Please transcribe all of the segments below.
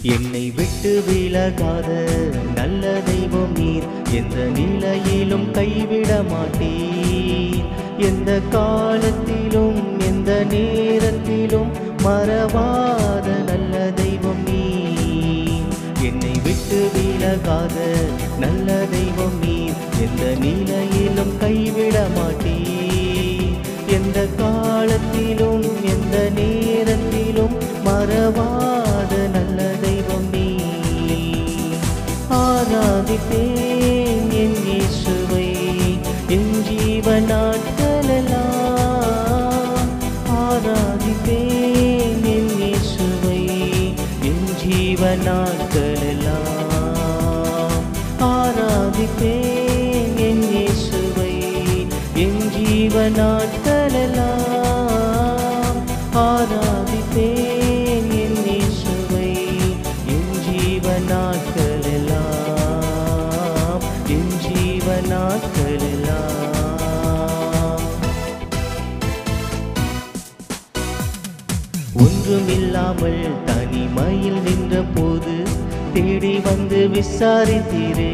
என்னை விட்டு விலகாத நல்ல தெய்வம் நீர் எந்த நிலையிலும் கைவிட மாட்டீர் எந்த காலத்திலும் எந்த நேரத்திலும் மறவாத நல்ல தெய்வம் நீர் என்னை விட்டு விலகாத நல்ல தெய்வம் நீர் எந்த நிலையிலும் கைவிட மாட்டீர் எந்த காலத்திலும் எந்த நேரத்திலும் மறவாத நல்ல தெய்வம் நீ ஆராதிப்பேன் என் இயேசுவை என் ஜீவ நாட்களெல்லாம் ஆராதிப்பேன் என் இயேசுவை என் ஜீவ நாட்களெல்லாம் ஆராதிப்பேன் என் இயேசுவை என் ஜீவ நாட்களெல்லாம் ஆராதிப்பேன் என் இயேசுவை என் ஜீவ நாட்களெல்லாம் என் ஜீவ நாட்களெல்லாம் ஒன்றுமில்லாமல் தனிமையில் நின்ற போது தேடி வந்து விசாரித்தீரே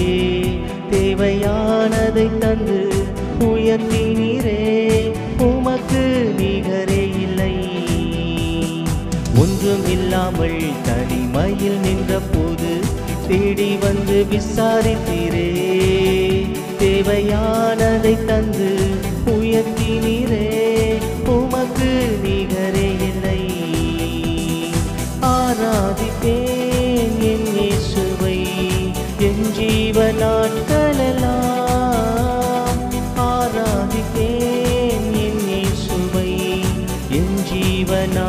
தேவையானதை தந்து உயர்த்தினீரே உமக்கு நிகரே இல்லை ஒன்றுமில்லாமல் தனிமையில் நின்ற போது தேடி வந்து விசாரித்தீரே தேவையானதை தந்து உயர்த்தினீரே உமக்கு நிகரே இல்லை ஆராதிப்பேன் என் இயேசுவை என் ஜீவ நாட்களெல்லாம் ஆராதிப்பேன் என் இயேசுவை என் ஜீவ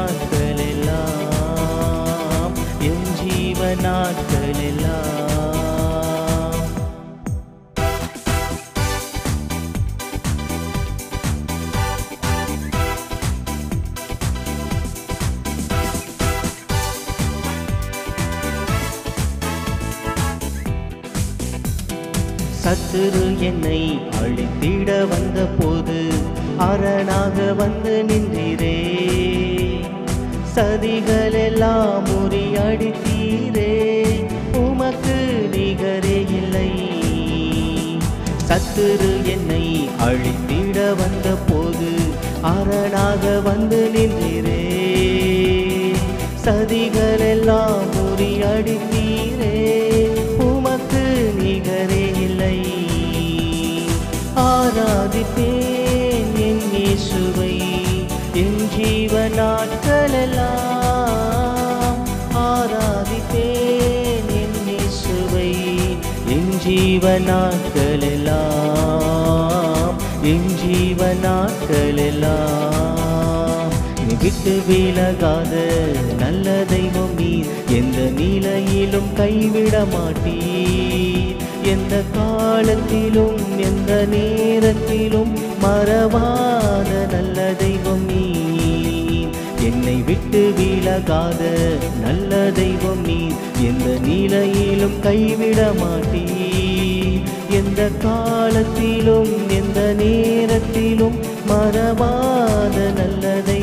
நாட்களெல்லாம் என் ஜீவ நாட்களெல்லாம் சத்துரு என்னை அழித்திட வந்த போது அரணாக வந்து நின்றீரே சதிகளெல்லாம் முறியடித்தீரே உமக்கு நிகரே இல்லை சத்துரு என்னை அழித்திட வந்த போது அரணாக வந்து நின்றீரே சதிகளெல்லாம் முறியடித்தீரே உமக்கு நிகரே இல்லை ஆராதிப்பேன் என் இயேசுவை என் ஜீவ நாட்களெல்லாம் ஆராதிப்பேன் என் இயேசுவை என் ஜீவ நாட்களெல்லாம் என் ஜீவ நாட்களெல்லாம் நீ விட்டு விலகாத நல்ல தெய்வம் நீர் எந்த நிலையிலும் கைவிட மாட்டீர் எந்த காலத்திலும் எந்த நேரத்திலும் மறவாத நல்ல தெய்வம் நீர் என்னை விட்டு விலகாத நல்ல தெய்வம் நீர் எந்த நிலையிலும் கைவிட மாட்டீர் எந்த காலத்திலும் எந்த நேரத்திலும் மறவாத நல்ல தெய்வம்